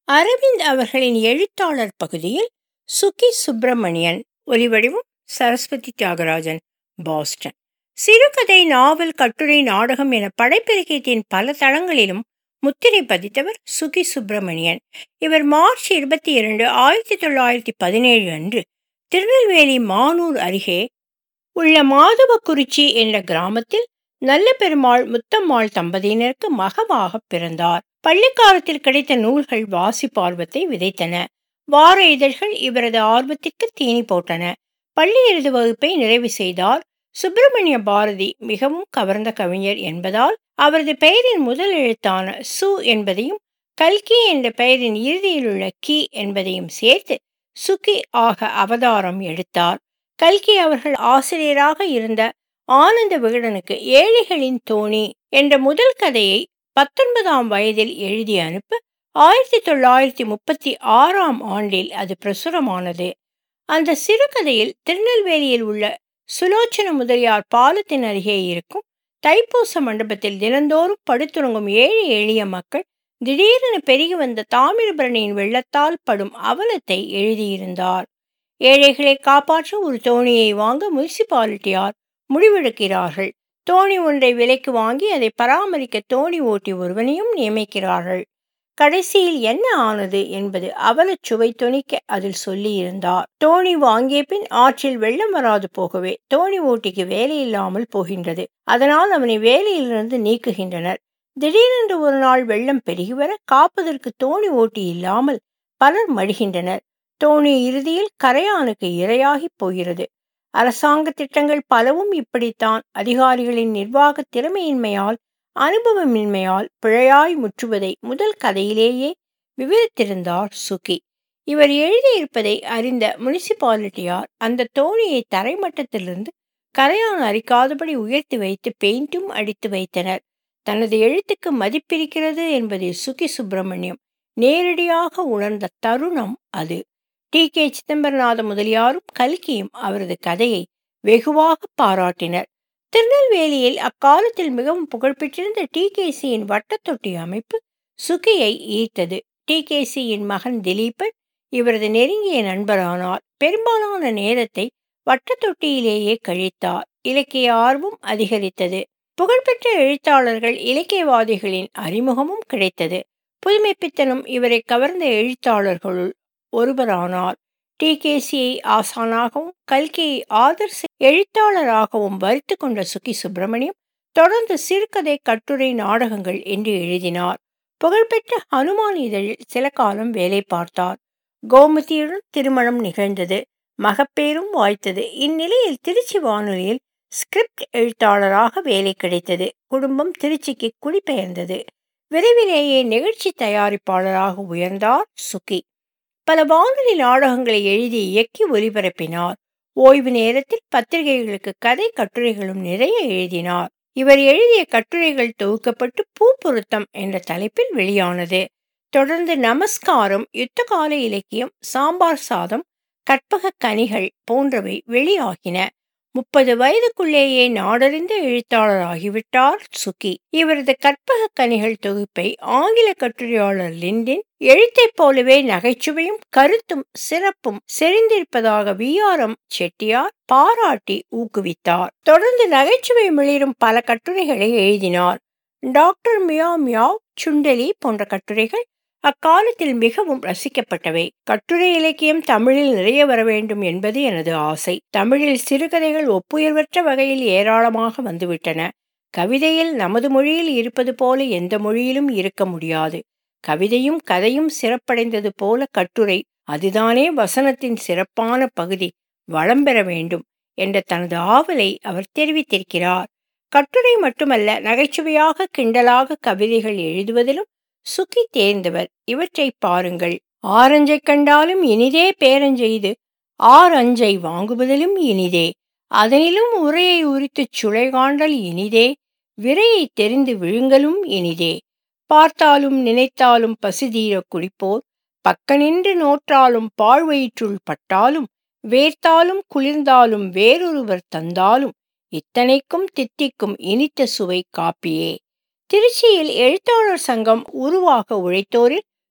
அரவிந்த் அவர்களின் எழுத்தாளர் பகுதியில் சுகி சுப்பிரமணியன் ஒலிவடிவம் சரஸ்வதி தியாகராஜன் பாஸ்டன் சிறுகதை நாவல் கட்டுரை நாடகம் என படைப்பிலக்கியத்தின் பல தளங்களிலும் முத்திரை பதித்தவர் சுகி சுப்பிரமணியன் இவர் மார்ச் இருபத்தி இரண்டு ஆயிரத்தி தொள்ளாயிரத்தி பதினேழு அன்று திருநெல்வேலி மானூர் அருகே உள்ள மாதவக்குறிச்சி என்ற கிராமத்தில் நல்ல பெருமாள் முத்தம்மாள் தம்பதியினருக்கு மகவாக பிறந்தார் பள்ளிக்காலத்தில் கிடைத்த நூல்கள் வாசிப்பார்வத்தை விதைத்தன வார இதழ்கள் இவரது ஆர்வத்திற்கு தீனி போட்டன பள்ளி இறுதி வகுப்பை நிறைவு செய்தார் சுப்பிரமணிய பாரதி மிகவும் கவர்ந்த கவிஞர் என்பதால் அவரது பெயரின் முதல் எழுத்தான சு என்பதையும் கல்கி என்ற பெயரின் இறுதியில் உள்ள கி என்பதையும் சேர்த்து சுகி ஆக அவதாரம் எடுத்தார் கல்கி அவர்கள் ஆசிரியராக இருந்த ஆனந்த விகடனுக்கு ஏழைகளின் தோணி என்ற முதல் கதையை பத்தொன்பதாம் வயதில் எழுதி அனுப்ப ஆயிரத்தி தொள்ளாயிரத்தி முப்பத்தி ஆறாம் ஆண்டில் அது பிரசுரமானது அந்த சிறுகதையில் திருநெல்வேலியில் உள்ள சுலோச்சன முதலியார் பாலத்தின் அருகே இருக்கும் தைப்பூச மண்டபத்தில் தினந்தோறும் படுத்துறங்கும் ஏழை எளிய மக்கள் திடீரென பெருகி வந்த தாமிரபரணியின் வெள்ளத்தால் படும் அவலத்தை எழுதியிருந்தார் ஏழைகளை காப்பாற்ற ஒரு தோணியை வாங்க முனிசிபாலிட்டியார் முடிவெடுக்கிறார்கள் தோணி ஒன்றை விலைக்கு வாங்கி அதை பராமரிக்க தோணி ஓட்டி ஒருவனையும் நியமிக்கிறார்கள் கடைசியில் என்ன ஆனது என்பது அவல சுவை துணிக்க அதில் சொல்லியிருந்தார் தோணி வாங்கிய பின் ஆற்றில் வெள்ளம் வராது போகவே தோணி ஓட்டிக்கு வேலை இல்லாமல் போகின்றது அதனால் அவனை வேலையிலிருந்து நீக்குகின்றனர் திடீரென்று ஒரு நாள் வெள்ளம் பெருகி வர காப்பதற்கு தோணி ஓட்டி இல்லாமல் பலர் மடிகின்றனர் தோணி இறுதியில் கரையானுக்கு இரையாகி போகிறது அரசாங்க திட்டங்கள் பலவும் இப்படித்தான் அதிகாரிகளின் நிர்வாக திறமையின்மையால் அனுபவமின்மையால் பிழையாய் முற்றுவதை முதல் கதையிலேயே விவரித்திருந்தார் சுகி இவர் எழுதியிருப்பதை அறிந்த முனிசிபாலிட்டியார் அந்த தோணியை தரைமட்டத்திலிருந்து கரையான் அரிக்காதபடி உயர்த்தி வைத்து பெயிண்டும் அடித்து வைத்தனர் தனது எழுத்துக்கு மதிப்பிருக்கிறது என்பதை சுகி சுப்பிரமணியம் நேரடியாக உணர்ந்த தருணம் அது டி கே சிதம்பரநாத முதலியாரும் கல்கியும் அவரது கதையை வெகுவாக பாராட்டினர் திருநெல்வேலியில் அக்காலத்தில் மிகவும் புகழ்பெற்றிருந்த டி கே சியின் வட்டத்தொட்டி அமைப்பு சுகியை ஈர்த்தது டி கே சியின் மகன் திலீபன் இவரது நெருங்கிய நண்பரானார் பெரும்பாலான நேரத்தை வட்டத்தொட்டியிலேயே கழித்தார் இலக்கிய ஆர்வம் அதிகரித்தது புகழ்பெற்ற எழுத்தாளர்கள் இலக்கியவாதிகளின் அறிமுகமும் கிடைத்தது புதுமைப்பித்தனும் இவரை கவர்ந்த எழுத்தாளர்களுள் ஒருவரானார் டி கே சியை ஆசானாகவும் கல்கியை ஆதர்ச எழுத்தாளராகவும் வரித்து கொண்ட சுகி சுப்பிரமணியம் தொடர்ந்து சிறுகதை கட்டுரை நாடகங்கள் என்று எழுதினார் புகழ்பெற்ற ஹனுமான் இதழில் சில காலம் வேலை பார்த்தார் கோமதியுடன் திருமணம் நிகழ்ந்தது மகப்பேரும் வாய்த்தது இந்நிலையில் திருச்சி வானொலியில் ஸ்கிரிப்ட் எழுத்தாளராக வேலை கிடைத்தது குடும்பம் திருச்சிக்கு குடிபெயர்ந்தது விரைவிலேயே நிகழ்ச்சி தயாரிப்பாளராக உயர்ந்தார் சுகி பல வானொலி நாடகங்களை எழுதி இயக்கி ஒலிபரப்பினார் ஓய்வு நேரத்தில் பத்திரிகைகளுக்கு கதை கட்டுரைகளும் நிறைய எழுதினார் இவர் எழுதிய கட்டுரைகள் தொகுக்கப்பட்டு பூ பொருத்தம் என்ற தலைப்பில் வெளியானது தொடர்ந்து நமஸ்காரம் யுத்தகால இலக்கியம் சாம்பார் சாதம் கற்பக கனிகள் போன்றவை வெளியாகின முப்பது வயதுக்குள்ளேயே நாடறிந்த எழுத்தாளராகிவிட்டார் சுகி இவரது கற்பக கனிகள் தொகுப்பை ஆங்கில கட்டுரையாளர் லிண்டின் எழுத்தைப் போலவே நகைச்சுவையும் கருத்தும் சிறப்பும் செறிந்திருப்பதாக வி ஆர் எம் செட்டியார் பாராட்டி ஊக்குவித்தார் தொடர்ந்து நகைச்சுவை மிளிரும் பல கட்டுரைகளை எழுதினார் டாக்டர் மியா மியாவ் சுண்டலி போன்ற கட்டுரைகள் அக்காலத்தில் மிகவும் ரசிக்கப்பட்டவை கட்டுரை இலக்கியம் தமிழில் நிறைய வர வேண்டும் என்பது எனது ஆசை தமிழில் சிறுகதைகள் ஒப்புயர்வற்ற வகையில் ஏராளமாக வந்துவிட்டன கவிதையில் நமது மொழியில் இருப்பது போல எந்த மொழியிலும் இருக்க முடியாது கவிதையும் கதையும் சிறப்படைந்தது போல கட்டுரை அதுதானே வசனத்தின் சிறப்பான பகுதி வளம் பெற வேண்டும் என்ற தனது ஆவலை அவர் தெரிவித்திருக்கிறார் கட்டுரை மட்டுமல்ல நகைச்சுவையாக கிண்டலாக கவிதைகள் எழுதுவதிலும் சுகி தேர்ந்தவர் இவற்றை பாருங்கள் ஆரஞ்சை கண்டாலும் இனிதே பேரஞ்செய்து ஆரஞ்சை வாங்குவதிலும் இனிதே அதனிலும் உரையை உரித்துச் சுளை காண்டல் இனிதே விரையை தெரிந்து விழுங்கலும் இனிதே பார்த்தாலும் நினைத்தாலும் பசிதீர குடிப்போர் பக்க நின்று நோற்றாலும் பாழ்வயிற்றுள் பட்டாலும் வேர்த்தாலும் குளிர்ந்தாலும் வேறொருவர் தந்தாலும் இத்தனைக்கும் தித்திக்கும் இனித்த சுவை காப்பியே திருச்சியில் எழுத்தாளர் சங்கம் உருவாக உழைத்தோரில்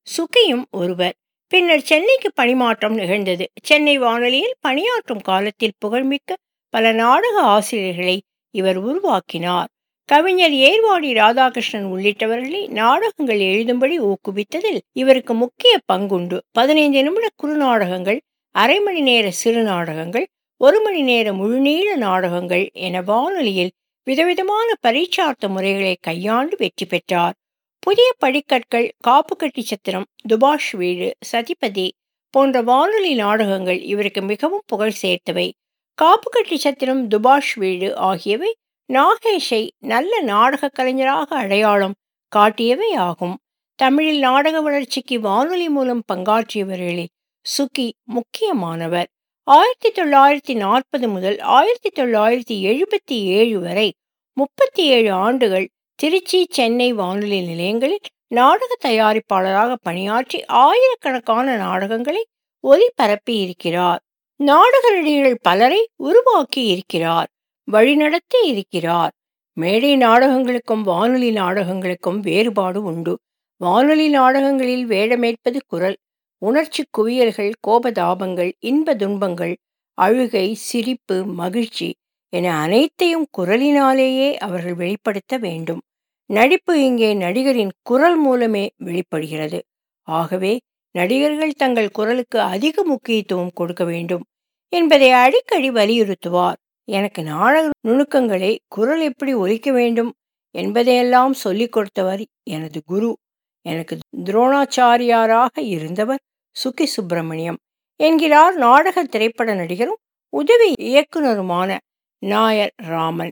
சுகியும் ஒருவர் பின்னர் சென்னைக்கு பணிமாற்றம் நிகழ்ந்தது சென்னை வானொலியில் பணியாற்றும் காலத்தில் புகழ்மிக்க பல நாடக ஆசிரியர்களை இவர் உருவாக்கினார் கவிஞர் ஏர்வாடி ராதாகிருஷ்ணன் உள்ளிட்டவர்களை நாடகங்கள் எழுதும்படி ஊக்குவித்ததில் இவருக்கு முக்கிய பங்குண்டு பதினைந்து நிமிட குறுநாடகங்கள் அரை மணி நேர சிறு நாடகங்கள் ஒரு மணி நேர முழுநீள நாடகங்கள் என வானொலியில் விதவிதமான பரீட்சார்த்த முறைகளை கையாண்டு வெற்றி பெற்றார் புதிய படிக்கற்கள் காப்பு கட்டி சத்திரம் துபாஷ் வீடு சதிபதி போன்ற வானொலி நாடகங்கள் இவருக்கு மிகவும் புகழ் சேர்த்தவை காப்பு கட்டி சத்திரம் துபாஷ் வீடு ஆகியவை நாகேஷை நல்ல நாடக கலைஞராக அடையாளம் காட்டியவை ஆகும் தமிழில் நாடக வளர்ச்சிக்கு வானொலி மூலம் பங்காற்றியவர்களில் சுகி முக்கியமானவர் ஆயிரத்தி தொள்ளாயிரத்தி நாற்பது முதல் ஆயிரத்தி தொள்ளாயிரத்தி எழுபத்தி ஏழு வரை முப்பத்தி ஏழு ஆண்டுகள் திருச்சி சென்னை வானொலி நிலையங்களில் நாடக தயாரிப்பாளராக பணியாற்றி ஆயிரக்கணக்கான நாடகங்களை ஒலிபரப்பி இருக்கிறார் நாடக நடிகர்கள் பலரை உருவாக்கி இருக்கிறார் வழிநடத்தி இருக்கிறார் மேடை நாடகங்களுக்கும் வானொலி நாடகங்களுக்கும் வேறுபாடு உண்டு வானொலி நாடகங்களில் வேடமேற்பது குரல் உணர்ச்சி குவியல்கள் கோபதாபங்கள் இன்ப துன்பங்கள் அழுகை சிரிப்பு மகிழ்ச்சி என அனைத்தையும் குரலினாலேயே அவர்கள் வெளிப்படுத்த வேண்டும் நடிப்பு இங்கே நடிகரின் குரல் மூலமே வெளிப்படுகிறது ஆகவே நடிகர்கள் தங்கள் குரலுக்கு அதிக முக்கியத்துவம் கொடுக்க வேண்டும் என்பதை அடிக்கடி வலியுறுத்துவார் எனக்கு நாடக நுணுக்கங்களை குரல் எப்படி ஒலிக்க வேண்டும் என்பதையெல்லாம் சொல்லிக் கொடுத்தவர் எனது குரு எனக்கு துரோணாச்சாரியாராக இருந்தவர் சுகி சுப்பிரமணியம் என்கிறார் நாடக திரைப்பட நடிகரும் உதவி இயக்குனருமான நாயர் ராமன்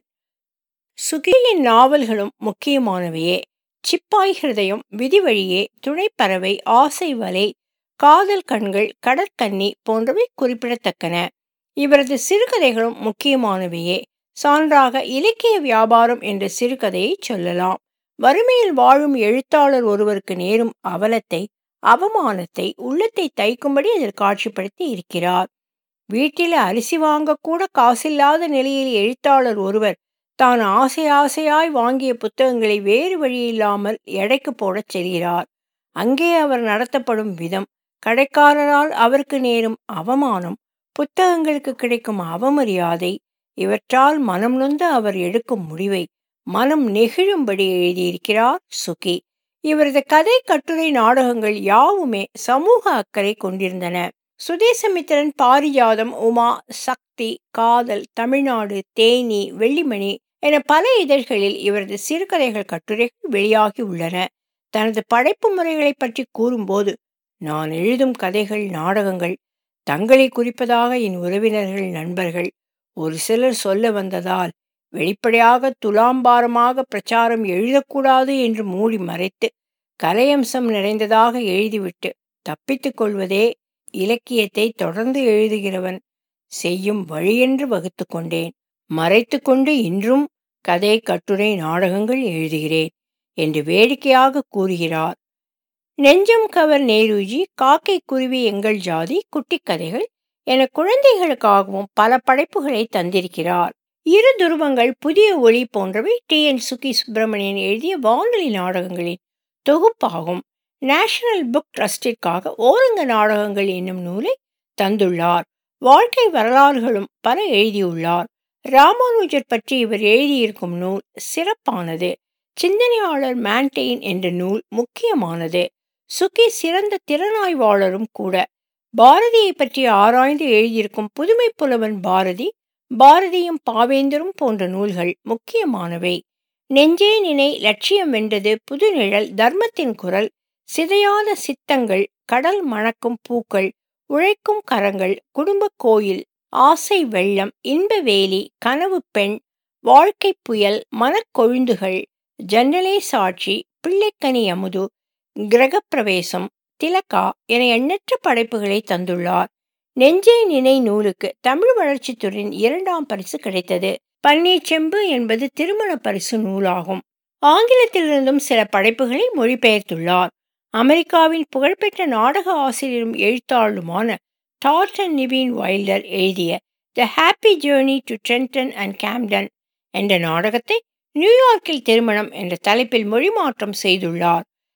சுகியின் நாவல்களும் முக்கியமானவையே சிப்பாய் ஹிருதயம் விதிவழியே துணைப்பறவை ஆசை வலை காதல் கண்கள் கடற்கன்னி போன்றவை குறிப்பிடத்தக்கன இவரது சிறுகதைகளும் முக்கியமானவையே சான்றாக இலக்கிய வியாபாரம் என்ற சிறுகதையை சொல்லலாம் வறுமையில் வாழும் எழுத்தாளர் ஒருவருக்கு நேரும் அவலத்தை அவமானத்தை உள்ளத்தை தைக்கும்படி அதில் காட்சிப்படுத்தி இருக்கிறார் வீட்டில் அரிசி வாங்கக்கூட காசில்லாத நிலையில் எழுத்தாளர் ஒருவர் தான் ஆசை ஆசையாய் வாங்கிய புத்தகங்களை வேறு வழியில்லாமல் எடைக்கு போடச் செல்கிறார் அங்கே அவர் நடத்தப்படும் விதம் கடைக்காரரால் அவருக்கு நேரும் அவமானம் புத்தகங்களுக்கு கிடைக்கும் அவமரியாதை இவற்றால் மனம் நொந்த அவர் எடுக்கும் முடிவை மனம் நெகிழும்படி எழுதியிருக்கிறார் சுகி இவரது கதை கட்டுரை நாடகங்கள் யாவுமே சமூக அக்கறை கொண்டிருந்தன சுதேசமித்திரன் பாரிஜாதம் உமா சக்தி காதல் தமிழ்நாடு தேனி வெள்ளிமணி என பல இதழ்களில் இவரது சிறுகதைகள் கட்டுரைகள் வெளியாகி உள்ளன தனது படைப்பு முறைகளை பற்றி கூறும்போது நான் எழுதும் கதைகள் நாடகங்கள் தங்களை குறிப்பதாக என் உறவினர்கள் நண்பர்கள் ஒரு சிலர் சொல்ல வந்ததால் வெளிப்படையாக துலாம்பாரமாக பிரச்சாரம் எழுதக்கூடாது என்று மூடி மறைத்து கலையம்சம் நிறைந்ததாக எழுதிவிட்டு தப்பித்துக் கொள்வதே இலக்கியத்தை தொடர்ந்து எழுதுகிறவன் செய்யும் வழியென்று வகுத்து கொண்டேன் மறைத்து கொண்டு இன்றும் கதை கட்டுரை நாடகங்கள் எழுதுகிறேன் என்று வேடிக்கையாக கூறுகிறார் நெஞ்சம் கவர் நேருஜி காக்கை குருவி எங்கள் ஜாதி குட்டி கதைகள் என குழந்தைகளுக்காகவும் பல படைப்புகளை தந்திருக்கிறார் இரு துருவங்கள் புதிய ஒளி போன்றவை டி என் சுகி சுப்பிரமணியன் எழுதிய வானொலி நாடகங்களின் தொகுப்பாகும் நேஷனல் புக் ட்ரஸ்டிற்காக ஓரங்க நாடகங்கள் என்னும் நூலை தந்துள்ளார் வாழ்க்கை வரலாறுகளும் பல எழுதியுள்ளார் ராமானுஜர் பற்றி இவர் எழுதியிருக்கும் நூல் சிறப்பானது சிந்தனையாளர் மேன்டெயின் என்ற நூல் முக்கியமானது சுகி சிறந்த திறனாய்வாளரும் கூட பாரதியை பற்றி ஆராய்ந்து எழுதியிருக்கும் புதுமை புலவன் பாரதி பாரதியும் பாவேந்தரும் போன்ற நூல்கள் முக்கியமானவை நெஞ்சே நினை லட்சியம் வென்றது புதுநிழல் தர்மத்தின் குரல் சிதையாத சித்தங்கள் கடல் மணக்கும் பூக்கள் உழைக்கும் கரங்கள் குடும்ப கோயில் ஆசை வெள்ளம் இன்ப வேலி கனவு பெண் வாழ்க்கை புயல் மனக்கொழுந்துகள் ஜன்னலே சாட்சி பிள்ளைக்கனி அமுது கிரகப்பிரவேசம் திலகா என எண்ணற்ற படைப்புகளை தந்துள்ளார் நெஞ்சே நினை நூலுக்கு தமிழ் வளர்ச்சித்துறையின் இரண்டாம் பரிசு கிடைத்தது பன்னீர் செம்பு என்பது திருமண பரிசு நூலாகும் ஆங்கிலத்திலிருந்தும் சில படைப்புகளை மொழிபெயர்த்துள்ளார் அமெரிக்காவின் புகழ்பெற்ற நாடக ஆசிரியரும் எழுத்தாளருமான டார்டன் நிவின் வைல்டர் எழுதிய the happy journey to Trenton and Camden என்ற நாடகத்தை நியூயார்க்கில் திருமணம் என்ற தலைப்பில் மொழிமாற்றம் செய்துள்ளார்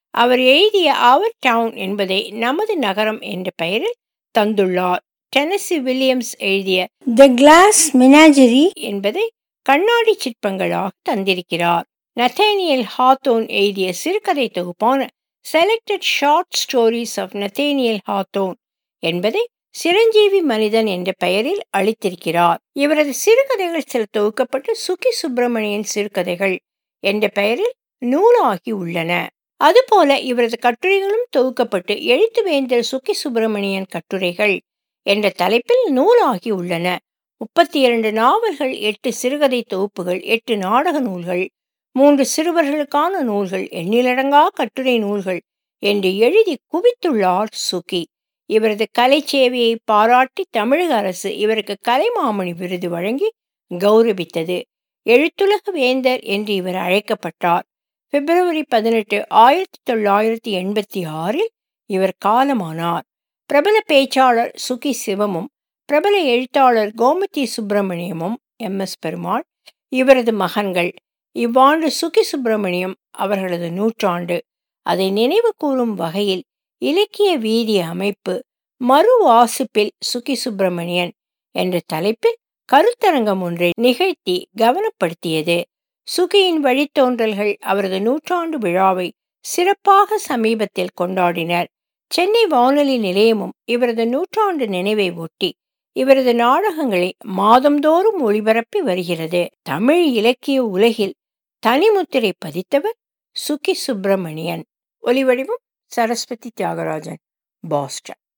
அவர் எழுதிய அவர் டவுன் என்பதை நமது நகரம் என்ற பெயரில் தந்துள்ளார் டெனசி வில்லியம்ஸ் எழுதிய த கிளாஸ் மினாஜரி என்பதை கண்ணாடி சிற்பங்களாக தந்திருக்கிறார் நத்தேனியல் ஹாத்தோன் எழுதிய சிறுகதை தொகுப்பான selected short stories of Nathaniel Hawthorne என்பதை சிரஞ்சீவி மனிதன் என்ற பெயரில் அளித்திருக்கிறார் இவரது சிறுகதைகள் சில தொகுக்கப்பட்டு சுகி சுப்பிரமணியன் சிறுகதைகள் என்ற பெயரில் நூலாகி உள்ளன அதுபோல இவரது கட்டுரைகளும் தொகுக்கப்பட்டு எழுத்துவேந்தர் சுக்கி சுப்பிரமணியன் கட்டுரைகள் என்ற தலைப்பில் நூலாகி உள்ளன முப்பத்தி இரண்டு நாவல்கள் எட்டு சிறுகதை தொகுப்புகள் எட்டு நாடக நூல்கள் மூன்று சிறுவர்களுக்கான நூல்கள் எண்ணிலடங்கா கட்டுரை நூல்கள் என்று எழுதி குவித்துள்ளார் சுகி இவரது கலை சேவையை பாராட்டி தமிழக அரசு இவருக்கு கலைமாமணி விருது வழங்கி கௌரவித்தது எழுத்துலக வேந்தர் என்று இவர் அழைக்கப்பட்டார் பிப்ரவரி பதினெட்டு ஆயிரத்தி தொள்ளாயிரத்தி எண்பத்தி ஆறில் இவர் காலமானார் பிரபல பேச்சாளர் சுகி சிவமும் பிரபல எழுத்தாளர் கோமதி சுப்பிரமணியமும் எம் எஸ் பெருமாள் இவரது மகன்கள் இவ்வாண்டு சுகி சுப்பிரமணியம் அவர்களது நூற்றாண்டு அதை நினைவு கூறும் வகையில் இலக்கிய வீதி அமைப்பு மறு வாசிப்பில் சுகி சுப்பிரமணியன் என்ற தலைப்பில் கருத்தரங்கம் ஒன்றை நிகழ்த்தி கவனப்படுத்தியது சுகியின் வழித்தோன்றல்கள் அவரது நூற்றாண்டு விழாவை சிறப்பாக சமீபத்தில் கொண்டாடினர் சென்னை வானொலி நிலையமும் இவரது நூற்றாண்டு நினைவை ஒட்டி இவரது நாடகங்களை மாதந்தோறும் ஒளிபரப்பி வருகிறது தமிழ் இலக்கிய உலகில் தனிமுத்திரை பதித்தவர் சுகி சுப்பிரமணியன் ஒலிவடிவம் சரஸ்வதி தியாகராஜன் பாஸ்டன்